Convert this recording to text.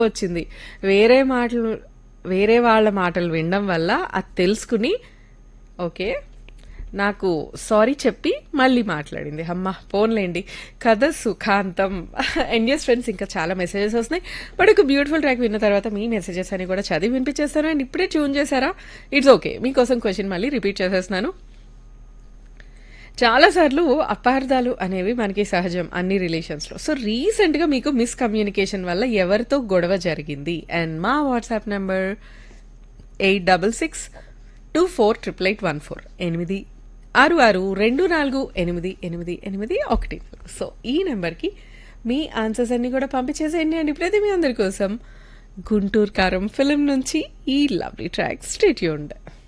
వచ్చింది వేరే మాటలు వేరే వాళ్ళ మాటలు వినడం వల్ల అది తెలుసుకుని ఓకే నాకు సారీ చెప్పి మళ్ళీ మాట్లాడింది అమ్మ పోన్లేండి కథ సుఖాంతం ఎన్జిఎస్ ఫ్రెండ్స్ ఇంకా చాలా మెసేజెస్ వస్తున్నాయి బట్ ఒక బ్యూటిఫుల్ ట్రాక్ విన్న తర్వాత మీ మెసేజెస్ అని కూడా చదివి వినిపించేస్తాను అండ్ ఇప్పుడే ట్యూన్ చేశారా ఇట్స్ ఓకే మీకోసం క్వశ్చన్ మళ్ళీ రిపీట్ చేసేస్తున్నాను చాలాసార్లు అపార్థాలు అనేవి మనకి సహజం అన్ని రిలేషన్స్లో సో రీసెంట్గా మీకు మిస్కమ్యూనికేషన్ వల్ల ఎవరితో గొడవ జరిగింది అండ్ మా WhatsApp number eight double six two four triple eight one four ఎనిమిది ఆరు ఆరు రెండు నాలుగు ఎనిమిది ఎనిమిది ఎనిమిది ఒకటి సో ఈ నెంబర్కి మీ ఆన్సర్స్ అన్ని కూడా పంపించేసేయండి అండ్ ఇప్పుడైతే మీ అందరి కోసం గుంటూరు కారం ఫిలిం నుంచి ఈ లవ్లీ ట్రాక్ స్టేట్యూండ్